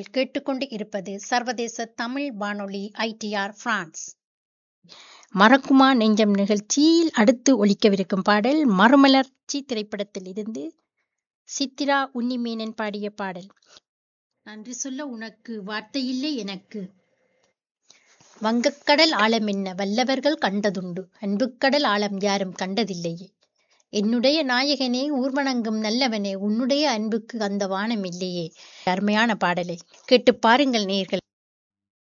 நீங்கள் கேட்டுக்கொண்டு இருப்பது சர்வதேச தமிழ் வானொலி ஐடிஆர் பிரான்ஸ் மறக்குமா நெஞ்சம் நிகழ்ச்சியில் அடுத்து ஒலிக்கவிருக்கும் பாடல் மறுமலர்ச்சி திரைப்படத்தில் இருந்து சித்திரா உன்னிமேனன் பாடிய பாடல் நன்றி சொல்ல உனக்கு வார்த்தையில்லை எனக்கு வங்கக்கடல் ஆழம் என்ன வல்லவர்கள் கண்டதுண்டு அன்புக்கடல் ஆழம் யாரும் கண்டதில்லையே என்னுடைய நாயகனே ஊர்வனங்கும் நல்லவனே உன்னுடைய அன்புக்கு அந்த வானம் இல்லையே அருமையான பாடலை கேட்டு பாருங்கள் நேர்கள்